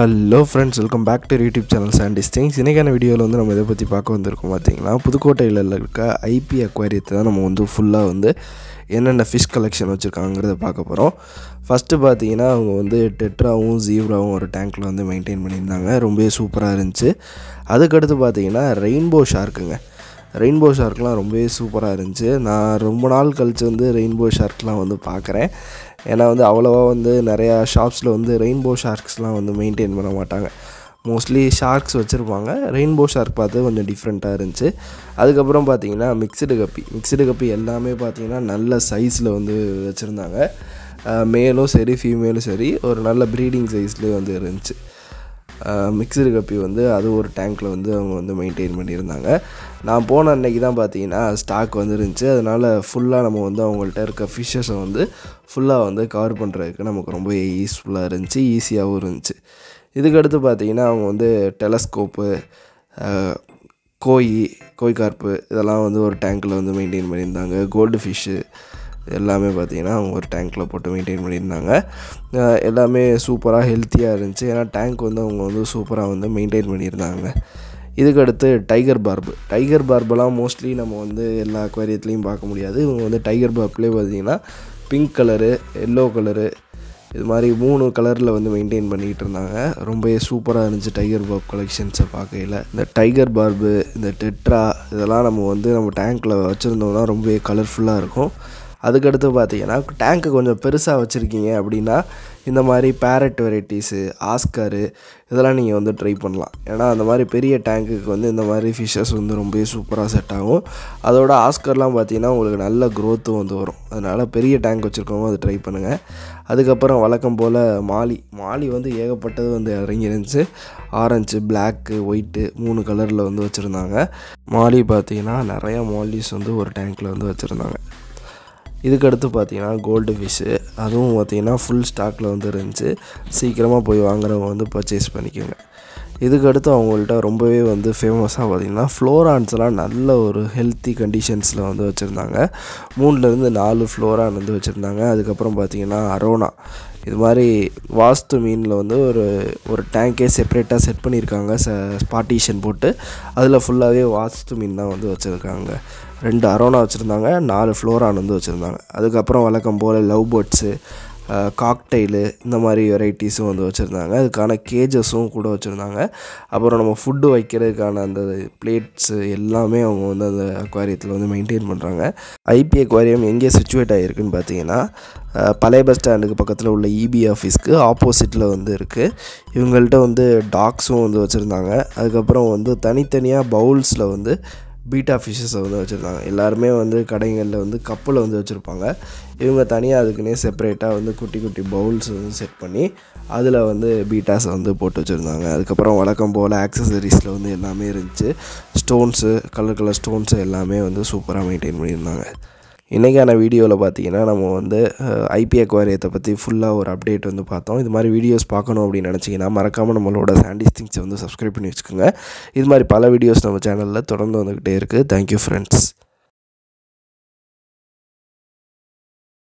hello friends welcome back to YouTube channel Sandy's things இன்றைக்கான வீடியோவில் வந்து நம்ம இதை பற்றி பார்க்க வந்திருக்கோம் பார்த்தீங்கன்னா புதுக்கோட்டையில் இருக்க ஐபி அக்வாரியத்தை தான் நம்ம வந்து ஃபுல்லாக வந்து என்னென்ன ஃபிஷ் கலெக்ஷன் வச்சுருக்காங்கிறத பார்க்க போகிறோம் ஃபஸ்ட்டு பார்த்தீங்கன்னா அவங்க வந்து டெட்ராவும் ஜீப்ராவும் ஒரு டேங்க்கில் வந்து மெயின்டைன் பண்ணியிருந்தாங்க ரொம்பவே சூப்பராக இருந்துச்சு அதுக்கடுத்து பார்த்தீங்கன்னா ரெயின்போ ஷார்க்குங்க ரெயின்போ ஷார்க்லாம் ரொம்பவே சூப்பராக இருந்துச்சு நான் ரொம்ப நாள் கழித்து வந்து ரெயின்போ ஷார்க்லாம் வந்து பார்க்குறேன் ஏன்னா வந்து அவ்வளோவா வந்து நிறையா ஷாப்ஸில் வந்து ரெயின்போ ஷார்க்ஸ்லாம் வந்து மெயின்டைன் பண்ண மாட்டாங்க மோஸ்ட்லி ஷார்க்ஸ் வச்சுருப்பாங்க ரெயின்போ ஷார்க் பார்த்து கொஞ்சம் டிஃப்ரெண்ட்டாக இருந்துச்சு அதுக்கப்புறம் பார்த்தீங்கன்னா மிக்சடு கப்பி மிக்சடு கப்பி எல்லாமே பார்த்தீங்கன்னா நல்ல சைஸில் வந்து வச்சுருந்தாங்க மேலும் சரி ஃபீமேலும் சரி ஒரு நல்ல ப்ரீடிங் சைஸ்லேயே வந்து இருந்துச்சு மிக்சடு கப்பி வந்து அது ஒரு டேங்க்கில் வந்து அவங்க வந்து மெயின்டைன் பண்ணியிருந்தாங்க நான் போன அன்னைக்கு தான் பார்த்தீங்கன்னா ஸ்டாக் வந்து இருந்துச்சு அதனால் ஃபுல்லாக நம்ம வந்து அவங்கள்ட்ட இருக்க ஃபிஷ்ஷஸை வந்து ஃபுல்லாக வந்து கவர் பண்ணுறதுக்கு நமக்கு ரொம்ப யூஸ்ஃபுல்லாக இருந்துச்சு ஈஸியாகவும் இருந்துச்சு இதுக்கடுத்து பார்த்தீங்கன்னா அவங்க வந்து டெலஸ்கோப்பு கோய் கோய் கார்ப்பு இதெல்லாம் வந்து ஒரு டேங்க்கில் வந்து மெயின்டைன் பண்ணியிருந்தாங்க கோல்டு ஃபிஷ்ஷு எல்லாமே பார்த்தீங்கன்னா அவங்க ஒரு டேங்க்கில் போட்டு மெயின்டைன் பண்ணியிருந்தாங்க அஹ் எல்லாமே சூப்பராக ஹெல்த்தியாக இருந்துச்சு ஏன்னா டேங்க் வந்து அவங்க வந்து சூப்பராக வந்து மெயின்டைன் பண்ணியிருந்தாங்க இதுக்கடுத்து டைகர் பார்பு டைகர் பார்பெல்லாம் மோஸ்ட்லி நம்ம வந்து எல்லா அக்வாரியத்துலேயும் பார்க்க முடியாது இவங்க வந்து டைகர் பார்ப்லேயே பார்த்தீங்கன்னா பிங்க் கலரு எல்லோ கலரு இது மாதிரி மூணு கலரில் வந்து மெயின்டைன் பண்ணிகிட்டு இருந்தாங்க ரொம்பவே சூப்பராக இருந்துச்சு டைகர் பார்ப் கலெக்ஷன்ஸை பார்க்கையில் இந்த டைகர் பார்பு இந்த டெட்ரா இதெல்லாம் நம்ம வந்து நம்ம டேங்க்கில் வச்சுருந்தோம்னா ரொம்பவே கலர்ஃபுல்லாக இருக்கும் அதுக்கடுத்து பார்த்தீங்கன்னா டேங்க்கு கொஞ்சம் பெருசாக வச்சுருக்கீங்க அப்படின்னா இந்த மாதிரி பேரட் வெரைட்டிஸு ஆஸ்கரு இதெல்லாம் நீங்கள் வந்து ட்ரை பண்ணலாம் ஏன்னா அந்த மாதிரி பெரிய டேங்க்குக்கு வந்து இந்த மாதிரி ஃபிஷ்ஷஸ் வந்து ரொம்பவே சூப்பராக செட் ஆகும் அதோட ஆஸ்கர்லாம் பார்த்தீங்கன்னா உங்களுக்கு நல்ல க்ரோத்தும் வந்து வரும் அதனால் பெரிய டேங்க் வச்சுருக்கவங்க அதை ட்ரை பண்ணுங்கள் அதுக்கப்புறம் வழக்கம் போல் மாலி மாலி வந்து ஏகப்பட்டது வந்து இறங்கிருந்துச்சு ஆரஞ்சு பிளாக்கு ஒயிட்டு மூணு கலரில் வந்து வச்சுருந்தாங்க மாலி பார்த்தீங்கன்னா நிறையா மாலிஸ் வந்து ஒரு டேங்க்கில் வந்து வச்சுருந்தாங்க இதுக்கடுத்து பார்த்தீங்கன்னா கோல்டு ஃபிஷ்ஷு அதுவும் பார்த்தீங்கன்னா ஃபுல் ஸ்டாக்கில் வந்து இருந்துச்சு சீக்கிரமாக போய் வாங்குறவங்க வந்து பர்ச்சேஸ் பண்ணிக்கோங்க இதுக்கடுத்து அவங்கள்ட்ட ரொம்பவே வந்து ஃபேமஸாக பார்த்தீங்கன்னா ஃப்ளோரான்ஸ்லாம் நல்ல ஒரு ஹெல்த்தி கண்டிஷன்ஸில் வந்து வச்சுருந்தாங்க மூணுலேருந்து நாலு ஃப்ளோரான் வந்து வச்சுருந்தாங்க அதுக்கப்புறம் பார்த்தீங்கன்னா அரோனா இது மாதிரி வாஸ்து மீனில் வந்து ஒரு ஒரு டேங்கே செப்பரேட்டாக செட் பண்ணியிருக்காங்க ச பார்ட்டிஷன் போட்டு அதில் ஃபுல்லாகவே வாஸ்து மீன் தான் வந்து வச்சுருக்காங்க ரெண்டு அரோனா வச்சுருந்தாங்க நாலு ஃப்ளோரான் வந்து வச்சுருந்தாங்க அதுக்கப்புறம் வழக்கம் போல் லவ் பேர்ட்ஸு காக்டைலு இந்த மாதிரி வெரைட்டிஸும் வந்து வச்சுருந்தாங்க அதுக்கான கேஜஸும் கூட வச்சுருந்தாங்க அப்புறம் நம்ம ஃபுட்டு வைக்கிறதுக்கான அந்த பிளேட்ஸு எல்லாமே அவங்க வந்து அந்த அக்வாரியத்தில் வந்து மெயின்டைன் பண்ணுறாங்க ஐபி அக்வாரியம் எங்கே சுச்சுவேட் ஆகிருக்குன்னு பார்த்தீங்கன்னா பழைய பஸ் ஸ்டாண்டுக்கு பக்கத்தில் உள்ள இபி ஆஃபீஸ்க்கு ஆப்போசிட்டில் வந்து இருக்குது இவங்கள்ட்ட வந்து டாக்ஸும் வந்து வச்சுருந்தாங்க அதுக்கப்புறம் வந்து தனித்தனியாக பவுல்ஸில் வந்து பீட்டா ஃபிஷ்ஷஸை வந்து வச்சுருந்தாங்க எல்லாருமே வந்து கடைகளில் வந்து கப்பில் வந்து வச்சுருப்பாங்க இவங்க தனியாக அதுக்குன்னே செப்பரேட்டாக வந்து குட்டி குட்டி பவுல்ஸ் வந்து செட் பண்ணி அதில் வந்து பீட்டாஸை வந்து போட்டு வச்சுருந்தாங்க அதுக்கப்புறம் வழக்கம் போல் ஆக்சசரிஸில் வந்து எல்லாமே இருந்துச்சு ஸ்டோன்ஸு கலர் கலர் ஸ்டோன்ஸு எல்லாமே வந்து சூப்பராக மெயின்டைன் பண்ணியிருந்தாங்க இன்றைக்கான வீடியோவில் பார்த்தீங்கன்னா நம்ம வந்து ஐபி அக்வாரியத்தை பற்றி ஃபுல்லாக ஒரு அப்டேட் வந்து பார்த்தோம் இது மாதிரி வீடியோஸ் பார்க்கணும் அப்படின்னு நினச்சிங்கன்னா மறக்காமல் நம்மளோட சாண்டிஸ் திங்ஸை வந்து சப்ஸ்கிரைப் பண்ணி வச்சுக்கோங்க இது மாதிரி பல வீடியோஸ் நம்ம சேனலில் தொடர்ந்து வந்துக்கிட்டே இருக்குது தேங்க்யூ ஃப்ரெண்ட்ஸ்